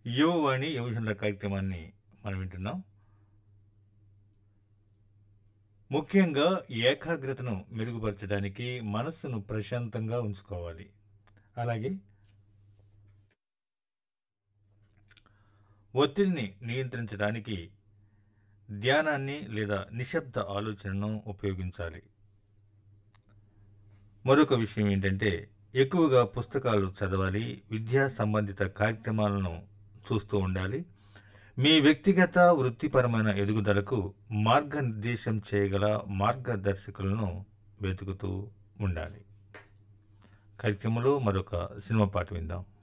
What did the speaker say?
యువవాణి యువజనుల కార్యక్రమాన్ని మనం వింటున్నాం ముఖ్యంగా ఏకాగ్రతను మెరుగుపరచడానికి మనస్సును ప్రశాంతంగా ఉంచుకోవాలి అలాగే ఒత్తిడిని నియంత్రించడానికి ధ్యానాన్ని లేదా నిశ్శబ్ద ఆలోచనను ఉపయోగించాలి మరొక విషయం ఏంటంటే ఎక్కువగా పుస్తకాలు చదవాలి విద్యా సంబంధిత కార్యక్రమాలను చూస్తూ ఉండాలి మీ వ్యక్తిగత వృత్తిపరమైన ఎదుగుదలకు మార్గనిర్దేశం చేయగల మార్గదర్శకులను వెతుకుతూ ఉండాలి కార్యక్రమంలో మరొక సినిమా పాట విందాం